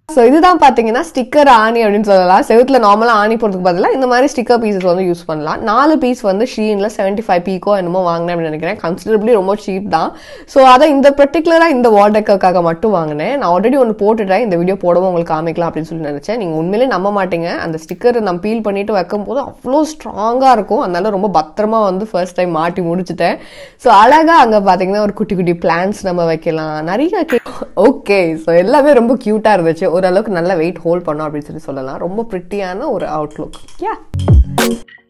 so இதுதான் பார்த்தீங்கன்னா sticker ஆணி அப்படின்னு சொல்லலாம் செவுத்துல நார்மலாக ஆணி போடுறதுக்கு பதிலாக இந்த மாதிரி ஸ்டிக்கர் பீசஸ் வந்து யூஸ் பண்ணலாம் நாலு பீஸ் வந்து ஷீனில் செவன்ட்டி ஃபைவ் பீக்கோ என்னமோ வாங்கினேன் அப்படின்னு நினைக்கிறேன் கன்சிடரபிளி ரொம்ப சீப் தான் ஸோ அதை இந்த பர்டிகுலராக இந்த வால் டெக்கருக்காக மட்டும் வாங்கினேன் நான் ஆல்ரெடி ஒன்று போட்டுட்டேன் இந்த வீடியோ போடவும் உங்களுக்கு காமிக்கலாம் அப்படின்னு சொல்லி நினச்சேன் நீங்கள் உண்மையிலே நம்ப மாட்டீங்க அந்த ஸ்டிக்கர் நான் பீல் பண்ணிட்டு வைக்கும் போது அவ்வளோ ஸ்ட்ராங்காக இருக்கும் அதனால ரொம்ப பத்திரமா வந்து ஃபர்ஸ்ட் டைம் மாட்டி முடிச்சிட்டேன் ஸோ அழகாக அங்கே பார்த்தீங்கன்னா ஒரு குட்டி குட்டி பிளான்ஸ் நம்ம வைக்கலாம் நிறைய ஓகே ஸோ எல்லாமே ரொம்ப க்யூட்டாக இருந்துச்சு ஓரளவுக்கு நல்ல வெயிட் ஹோல்ட் பண்ணோம் அப்படின்னு சொல்லி சொல்லலாம் ரொம்ப ப்ரிட்டியான ஒரு அவுட்லுக் யா